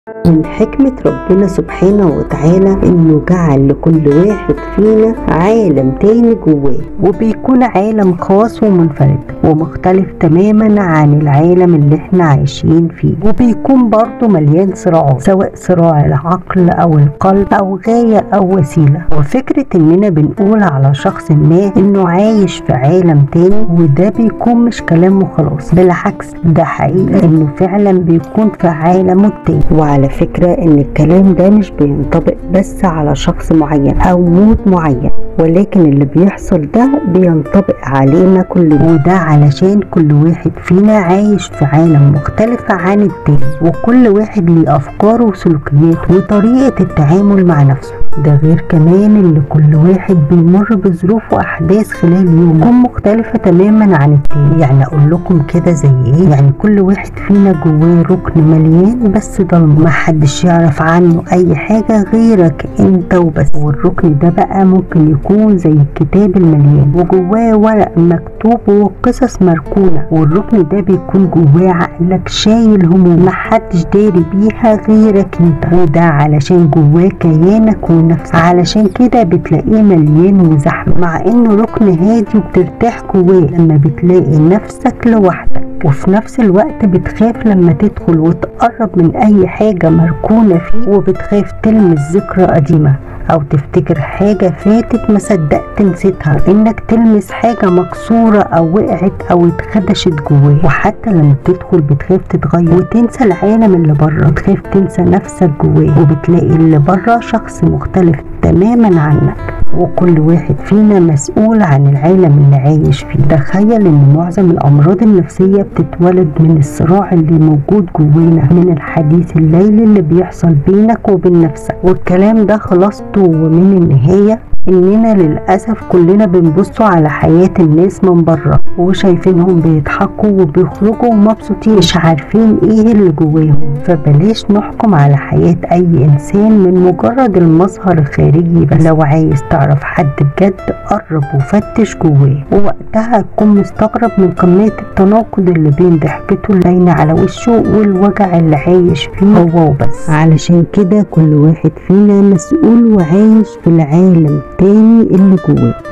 من حكمة ربنا سبحانه وتعالى انه جعل لكل واحد فينا عالم تاني جواه وبيكون عالم خاص ومنفرد ومختلف تماما عن العالم اللي احنا عايشين فيه وبيكون برضه مليان صراعات سواء صراع العقل او القلب او غاية او وسيلة وفكرة اننا بنقول على شخص ما انه عايش في عالم تاني وده بيكون مش كلام وخلاص بالعكس ده حقيقة انه فعلا بيكون في عالمه التاني وعلى فكرة ان الكلام ده مش بينطبق بس على شخص معين او مود معين ولكن اللي بيحصل ده بينطبق علينا كلنا وده علشان كل واحد فينا عايش في عالم مختلف عن التاني وكل واحد ليه افكاره وسلوكياته وطريقة التعامل مع نفسه ده غير كمان ان كل واحد بيمر بظروف واحداث خلال يومه تكون مختلفة تماما عن التاني يعني اقول لكم كده زي ايه يعني كل واحد فينا جواه ركن مليان بس ضلمة محدش يعرف عنه اي حاجة غيرك انت وبس والركن ده بقى ممكن يكون زي الكتاب المليان وجواه ورق مكتوب وقصص مركونة والركن ده بيكون جواه عقلك شايل هموم محدش داري بيها غيرك انت وده علشان جواه كيانك ونفسك علشان كده بتلاقيه مليان وزحمة مع انه ركن هادي وبترتاح جواه لما بتلاقي نفسك لوحدك وفي نفس الوقت بتخاف لما تدخل وتقرب من اي حاجة مركونة فيه وبتخاف تلمس ذكرى قديمة او تفتكر حاجة فاتت ما صدقت نسيتها انك تلمس حاجة مكسورة او وقعت او اتخدشت جواه وحتى لما بتدخل بتخاف تتغير وتنسى العالم اللي بره بتخاف تنسى نفسك جواه وبتلاقي اللي بره شخص مختلف تماما عنك وكل واحد فينا مسؤول عن العالم اللي عايش فيه تخيل ان معظم الامراض النفسية بتتولد من الصراع اللي موجود جوانا من الحديث الليلي اللي بيحصل بينك وبين نفسك والكلام ده خلاصته ومن النهاية اننا للاسف كلنا بنبصوا على حياة الناس من بره وشايفينهم بيضحكوا وبيخرجوا مبسوطين مش عارفين ايه اللي جواهم فبلاش نحكم على حياة اي انسان من مجرد المظهر الخارجي بس لو عايز تعرف حد بجد قرب وفتش جواه ووقتها تكون مستغرب من كمية التناقض اللي بين ضحكته اللاينة على وشه والوجع اللي عايش فيه هو وبس علشان كده كل واحد فينا مسؤول وعايش في العالم التاني اللي جواه